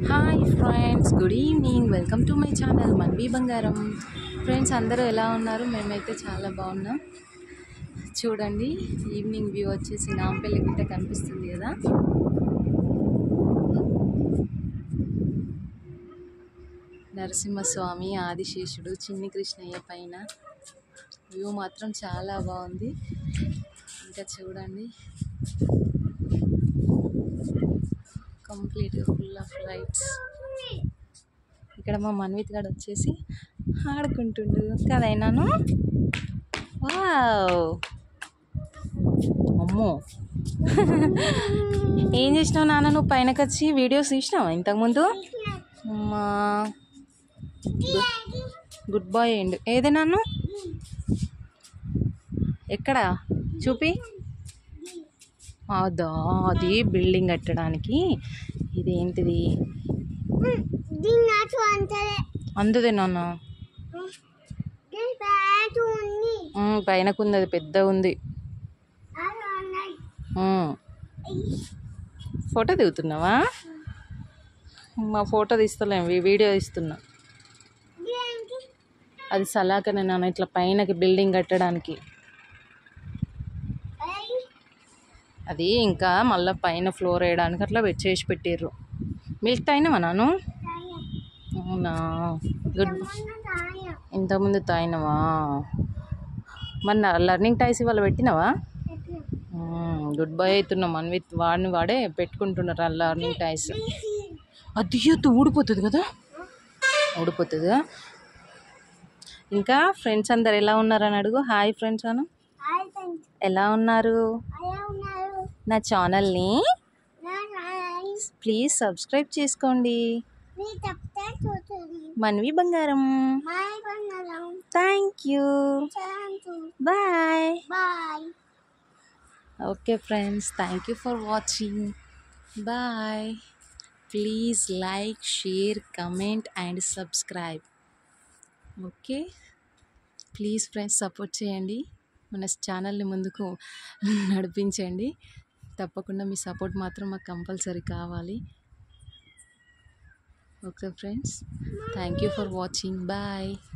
Hi friends good evening welcome to my channel Manvi బంగారం friends అందరూ ఎలా ఉన్నారు మేమైతే చాలా బాగున్నాం చూడండి ఈవినింగ్ వ్యూ వచ్చేసి నాంపల్లి గిట్ట కనిపిస్తుంది కదా నరసింహస్వామి ఆదిశేషుడు చిన్ని కృష్ణయ్య పైన వ్యూ మాత్రం చాలా బాగుంది ఇంకా చూడండి కంప్లీట్గా ఫుల్ ఆఫ్ లైట్స్ ఇక్కడ మా మన్విత్ గారు వచ్చేసి ఆడుకుంటుండు కదైనాను వావ్ అమ్మో ఏం చేసినావు నాన్న నువ్వు పైనకి వచ్చి వీడియోస్ తీసినావా ఇంతకుముందు మా గుడ్ బాయ్ అయ్యిండు ఏది నాన్న ఎక్కడ చూపి అదా అది బిల్డింగ్ కట్టడానికి ఇదేంటిది దీని నాటు అంతలే అందుదే నాన్న దీని ప్యాంటు ఉంది ఉమ్, పైనకుంది అది పెద్ద ఉంది అది ఉన్నాయి ఉమ్. ఫోటో దిగుతున్నావా మా ఫోటో తీస్తలేము వీ- వీడియో తీస్తున్నా దీనికి అది సలాకనే నాన్న ఇట్లా పైనకి బిల్డింగ్ కట్టడానికి అది అది ఇంకా మళ్ళీ పైన ఫ్లోర్ వేయడానికి అట్లా పె- చేసి పెట్టిర్రు మిల్క్ తాగినావా నాను తాయ అవునా గుడ్ మొన్న తాయ ఇంతకుముందు తాగినావా మరి నా లర్నింగ్ టైస్ ఇవాళ పెట్టినావా ఎట్లా మ్మ్, గుడ్ బై అవుతున్నాం అన్విత్ వాడిని వాడే పెట్టుకుంటున్నారు ఆ లర్నింగ్ టైస్ అది ఎత్తు ఊడిపోతుంది కదా ఊడిపోతుందా ఇంకా ఫ్రెండ్స్ అందరు ఎలా ఉన్నారని అడుగు hi friends Anu hi friends ఎలా ఉన్నారు అలా ఉన్నారు నా ఛానల్ని నా హాయ్ ప్లీజ్ సబ్స్క్రైబ్ చేసుకోండి మీ తప్పే చూస్తుంది మన్వి బంగారం మాయ బంగారం thank you Shanthu bye bye okay friends thank you for watching bye please like share comment and subscribe okay please friends support చేయండి మన ఛానల్ని ముందుకు నడిపించండి తప్పకుండా మీ సపోర్ట్ మాత్రం మాకు కంపల్సరీ కావాలి okay friends thank you for watching bye